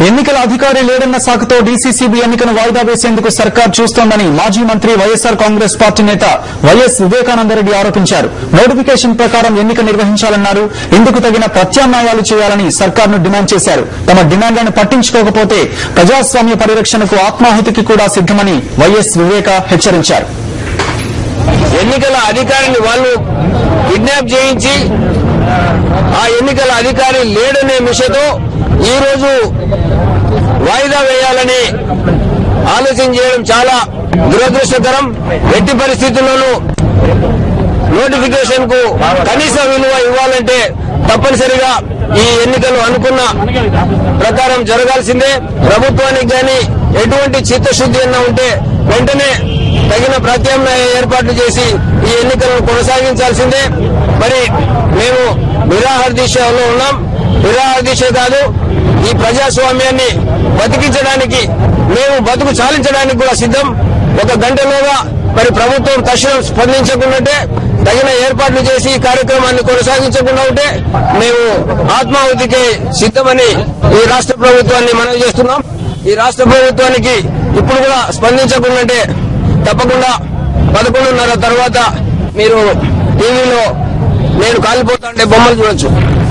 ఎన్నికల అధికారి లేడన్న సాకుతో డీసీసీబీ ఎన్నికను వాయిదా వేసేందుకు సర్కార్ చూస్తోందని మాజీ మంత్రి వైఎస్సార్ కాంగ్రెస్ పార్టీ నేత వైఎస్ వివేకానందరెడ్డి ఆరోపించారు నోటిఫికేషన్ ప్రకారం ఎన్నిక నిర్వహించాలన్నారు ఇందుకు తగిన ప్రత్యామ్నాయాలు చేయాలని సర్కార్ను డిమాండ్ చేశారు తమ డిమాండ్లను పట్టించుకోకపోతే ప్రజాస్వామ్య పరిరక్షణకు ఆత్మాహుతికి కూడా సిద్దమని వైఎస్ వివేక హెచ్చరించారు ఎన్నికల అధికారిని వాళ్ళు కిడ్నాప్ చేయించి ఆ ఎన్నికల అధికారి లేడనే మిషతో ఈ రోజు వాయిదా వేయాలని ఆలోచన చేయడం చాలా దురదృష్టకరం ఎట్టి పరిస్థితుల్లోనూ నోటిఫికేషన్ కు కనీస విలువ ఇవ్వాలంటే తప్పనిసరిగా ఈ ఎన్నికలు అనుకున్న ప్రకారం జరగాల్సిందే ప్రభుత్వానికి గాని ఎటువంటి చిత్తశుద్ధి అన్న ఉంటే వెంటనే తగిన ప్రత్యామ్నాయ ఏర్పాట్లు చేసి ఈ ఎన్నికలను కొనసాగించాల్సిందే మరి మేము నిరాహార దీక్షలో ఉన్నాం నిరాహార దీక్ష కాదు ఈ ప్రజాస్వామ్యాన్ని బతికించడానికి మేము బతుకు చాలించడానికి కూడా సిద్ధం ఒక గంటలోగా మరి ప్రభుత్వం తక్షణం స్పందించకుండాంటే తగిన ఏర్పాట్లు చేసి ఈ కార్యక్రమాన్ని కొనసాగించకుండా ఉంటే మేము ఆత్మాహుతికి సిద్ధమని ఈ రాష్ట్ర ప్రభుత్వాన్ని మనవి చేస్తున్నాం ఈ రాష్ట్ర ప్రభుత్వానికి ఇప్పుడు కూడా స్పందించకుండాంటే తప్పకుండా పదకొండున్నర తర్వాత మీరు టీవీలో నేను కాలిపోతా అంటే బొమ్మలు చూడొచ్చు